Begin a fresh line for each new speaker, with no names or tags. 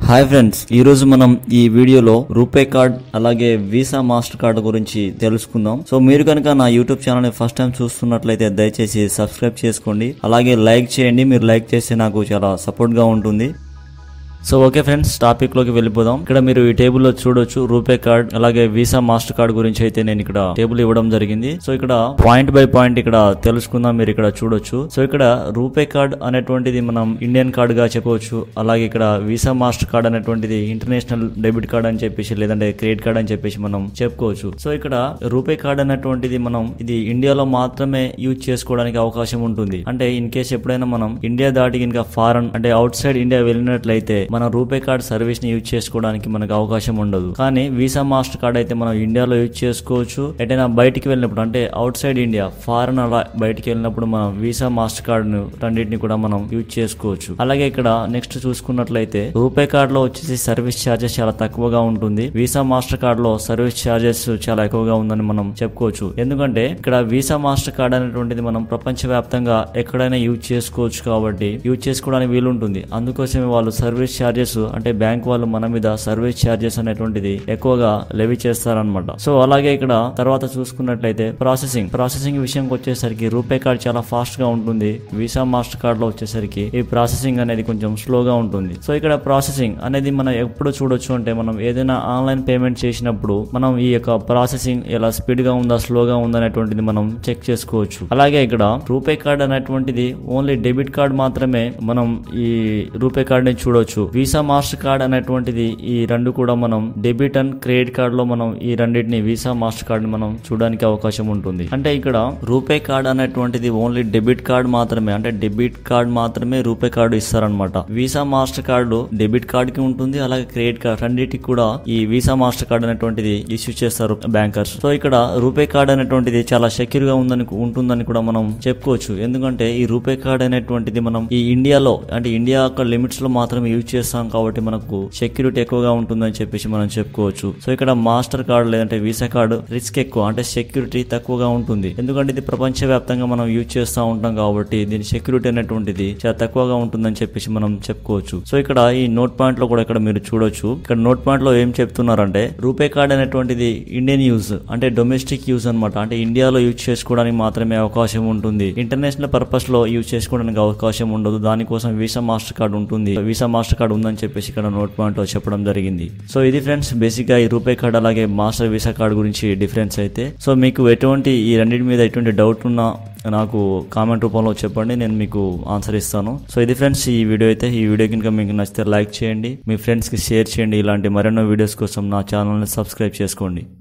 hi friends ఈ రోజు మనం ఈ వీడియోలో రూపే కార్డ్ అలాగే వీసా మాస్టర్ కార్డ్ గురించి తెలుసుకుందాం సో మీరు కనుక నా యూట్యూబ్ ఛానల్ ని ఫస్ట్ టైం చూస్తున్నట్లయితే దయచేసి సబ్స్క్రైబ్ చేసుకోండి అలాగే లైక్ చేయండి మీరు లైక్ చేస్తే నాకు చాలా సపోర్ట్ గా ఉంటుంది సో ఓకే ఫ్రెండ్స్ టాపిక్ లోకి వెళ్ళిపోదాం ఇక్కడ మీరు ఈ టేబుల్ లో చూడొచ్చు రూపే కార్డ్ అలాగే వీసా మాస్టర్ కార్డ్ గురించి అయితే నేను ఇక్కడ టేబుల్ ఇవ్వడం జరిగింది సో ఇక్కడ పాయింట్ బై పాయింట్ ఇక్కడ తెలుసుకుందాం మీరు ఇక్కడ చూడొచ్చు సో ఇక్కడ రూపే కార్డ్ అనేటువంటిది మనం ఇండియన్ కార్డ్ గా చెప్పవచ్చు అలాగే ఇక్కడ వీసా మాస్టర్ కార్డ్ అనేటువంటిది ఇంటర్నేషనల్ డెబిట్ కార్డ్ అని చెప్పేసి లేదంటే క్రెడిట్ కార్డ్ అని చెప్పేసి మనం చెప్పుకోవచ్చు సో ఇక్కడ రూపే కార్డ్ అనేటువంటిది మనం ఇది ఇండియాలో మాత్రమే యూజ్ చేసుకోవడానికి అవకాశం ఉంటుంది అంటే ఇన్ కేస్ ఎప్పుడైనా మనం ఇండియా దాటి ఇంకా ఫారెన్ అంటే అవుట్ సైడ్ ఇండియా వెళ్ళినట్లయితే మన రూపే కార్డ్ సర్వీస్ ని యూజ్ చేసుకోవడానికి మనకు అవకాశం ఉండదు కానీ వీసా మాస్టర్ కార్డ్ అయితే మనం ఇండియాలో యూజ్ చేసుకోవచ్చు ఎటైనా బయటికి వెళ్ళినప్పుడు అంటే అవుట్ సైడ్ ఇండియా ఫారెన్ అలా బయటికి వెళ్ళినప్పుడు మనం వీసా మాస్టర్ కార్డ్ ను రెండింటిని కూడా మనం యూజ్ చేసుకోవచ్చు అలాగే ఇక్కడ నెక్స్ట్ చూసుకున్నట్లయితే రూపే కార్డ్ లో వచ్చేసి సర్వీస్ ఛార్జెస్ చాలా తక్కువగా ఉంటుంది వీసా మాస్టర్ కార్డ్ లో సర్వీస్ ఛార్జెస్ చాలా ఎక్కువగా ఉందని మనం చెప్పుకోవచ్చు ఎందుకంటే ఇక్కడ వీసా మాస్టర్ కార్డ్ అనేటువంటిది మనం ప్రపంచ వ్యాప్తంగా ఎక్కడైనా యూజ్ చేసుకోవచ్చు కాబట్టి యూజ్ చేసుకోవడానికి వీలుంటుంది అందుకోసమే వాళ్ళు సర్వీస్ ఛార్జెస్ అంటే బ్యాంక్ వాళ్ళు మన మీద సర్వీస్ ఛార్జెస్ అనేటువంటిది ఎక్కువగా లెవీ చేస్తారనమాట సో అలాగే ఇక్కడ తర్వాత చూసుకున్నట్లయితే ప్రాసెసింగ్ ప్రాసెసింగ్ విషయంకి వచ్చేసరికి రూపే కార్డ్ చాలా ఫాస్ట్ గా ఉంటుంది వీసా మాస్టర్ కార్డ్ లో వచ్చేసరికి ఈ ప్రాసెసింగ్ అనేది కొంచెం స్లోగా ఉంటుంది సో ఇక్కడ ప్రాసెసింగ్ అనేది మనం ఎప్పుడు చూడొచ్చు అంటే మనం ఏదైనా ఆన్లైన్ పేమెంట్ చేసినప్పుడు మనం ఈ యొక్క ప్రాసెసింగ్ ఎలా స్పీడ్ గా ఉందా స్లోగా ఉందా అనేటువంటిది మనం చెక్ చేసుకోవచ్చు అలాగే ఇక్కడ రూపే కార్డ్ అనేటువంటిది ఓన్లీ డెబిట్ కార్డ్ మాత్రమే మనం ఈ రూపే కార్డ్ ని చూడొచ్చు వీసా మాస్టర్ కార్డ్ అనేటువంటిది ఈ రెండు కూడా మనం డెబిట్ అండ్ క్రెడిట్ కార్డ్ లో మనం ఈ రెండింటిని వీసా మాస్టర్ కార్డ్ ని మనం చూడడానికి అవకాశం ఉంటుంది అంటే ఇక్కడ రూపే కార్డ్ అనేటువంటిది ఓన్లీ డెబిట్ కార్డ్ మాత్రమే అంటే డెబిట్ కార్డ్ మాత్రమే రూపే కార్డు ఇస్తారనమాట Visa Mastercard debit card కి ఉంటుంది అలాగే క్రెడిట్ కార్డ్ రెండింటికి కూడా ఈ వీసా మాస్టర్ కార్డ్ అనేటువంటిది ఇష్యూ చేస్తారు బ్యాంకర్స్ సో ఇక్కడ రూపే కార్డ్ అనేటువంటిది చాలా సెక్యూర్ గా ఉందని ఉంటుందని కూడా మనం చెప్పుకోవచ్చు ఎందుకంటే ఈ రూపే కార్డ్ అనేటువంటిది మనం ఈ ఇండియాలో అంటే ఇండియా యొక్క లిమిట్స్ లో మాత్రమే యూజ్ చేస్తాం కాబట్టి మనకు సెక్యూరిటీ ఎక్కువగా ఉంటుందని చెప్పేసి మనం చెప్పుకోవచ్చు సో ఇక్కడ మాస్టర్ కార్డ్ లేదంటే వీసా కార్డు రిస్క్ ఎక్కువ అంటే సెక్యూరిటీ తక్కువగా ఉంటుంది ఎందుకంటే ఇది ప్రపంచ వ్యాప్తంగా మనం యూజ్ చేస్తూ ఉంటాం కాబట్టి దీని సెక్యూరిటీ అనేటువంటిది చాలా తక్కువగా ఉంటుందని చెప్పేసి మనం చెప్పుకోవచ్చు సో ఇక్కడ ఈ నోట్ పాయింట్ లో కూడా ఇక్కడ మీరు చూడొచ్చు ఇక్కడ నోట్ పాయింట్ లో ఏం చెప్తున్నారంటే రూపే కార్డ్ అనేటువంటిది ఇండియన్ యూజ్ అంటే డొమెస్టిక్ యూజ్ అన్నమాట అంటే ఇండియాలో యూజ్ చేసుకోవడానికి మాత్రమే అవకాశం ఉంటుంది ఇంటర్నేషనల్ పర్పస్ లో యూజ్ చేసుకోవడానికి అవకాశం ఉండదు దానికోసం వీసా మాస్టర్ కార్డ్ ఉంటుంది వీసా మాస్టర్ కార్డ్ ఉందని చెప్పేసి ఇక్కడ నోట్ పాయింట్ లో చెప్పడం జరిగింది సో ఇది ఫ్రెండ్స్ బేసిక్ గా ఈ రూపే కార్డ్ అలాగే మాస్టర్ వీసా కార్డ్ గురించి డిఫరెన్స్ అయితే సో మీకు ఎటువంటి ఈ రెండింటి మీద ఎటువంటి డౌట్ ఉన్నా నాకు కామెంట్ రూపంలో చెప్పండి నేను మీకు ఆన్సర్ ఇస్తాను సో ఇది ఫ్రెండ్స్ ఈ వీడియో అయితే ఈ వీడియో కనుక మీకు నచ్చితే లైక్ చేయండి మీ ఫ్రెండ్స్కి షేర్ చేయండి ఇలాంటి మరెన్నో వీడియోస్ కోసం నా ఛానల్ని సబ్స్క్రైబ్ చేసుకోండి